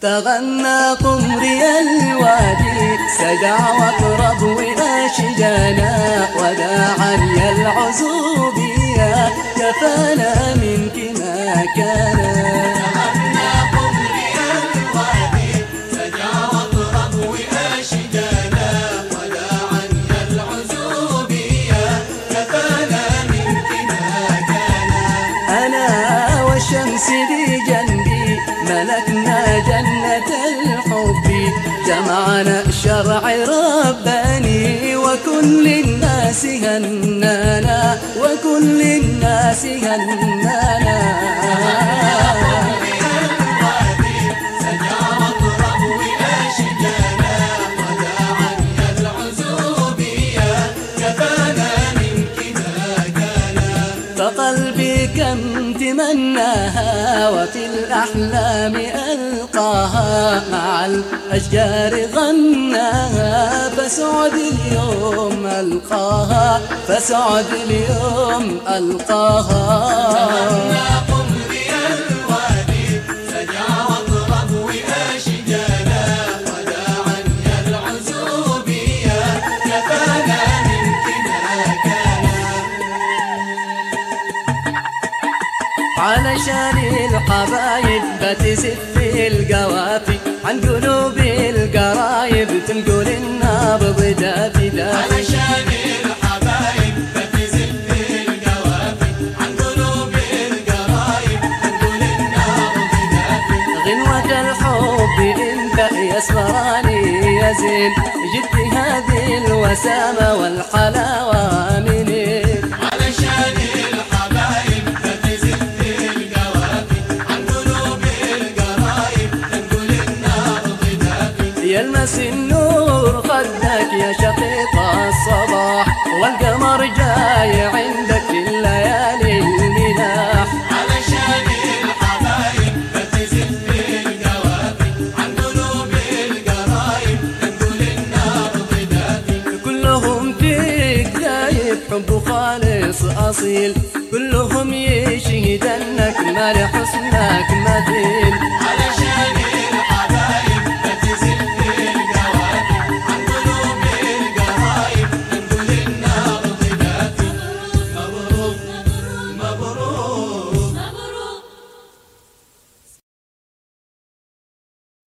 تغنى قمري الوادي سجع واقرب واشجانا وداعا يا العزوبية كفانا منك ما كان أنا والشمس دي جنبي ملكنا جنة الحب جمعنا شرع رباني وكل الناس هنانا وكل الناس هنانا فقلبي كم تمناها وفي الأحلام ألقاها مع الأشجار غناها فسعد اليوم ألقاها فسعد اليوم ألقاها علشان الحبايب بتزف القوافي عن قلوب القرايب تنقل النبض دافي دافي علشان الحبايب بتزف القوافي عن قلوب القرايب تنقل النبض دافي غنوة الحب انت يا اسمراني يا زين جبت هذه الوسامة والحلاوة منين علشان الحبايب بتزف القوافي عن قلوب القرايب تنقل النبض دافي يلمس النور خدك يا شقيق الصباح والقمر جاي عندك في الليالي الملاح علشان الحبايب بتزف القوافي عن قلوب القرايب تنقل النبض دافي كلهم فيك دايب حب خالص أصيل كلهم يشهد أنك ما لحسنك مثيل علشان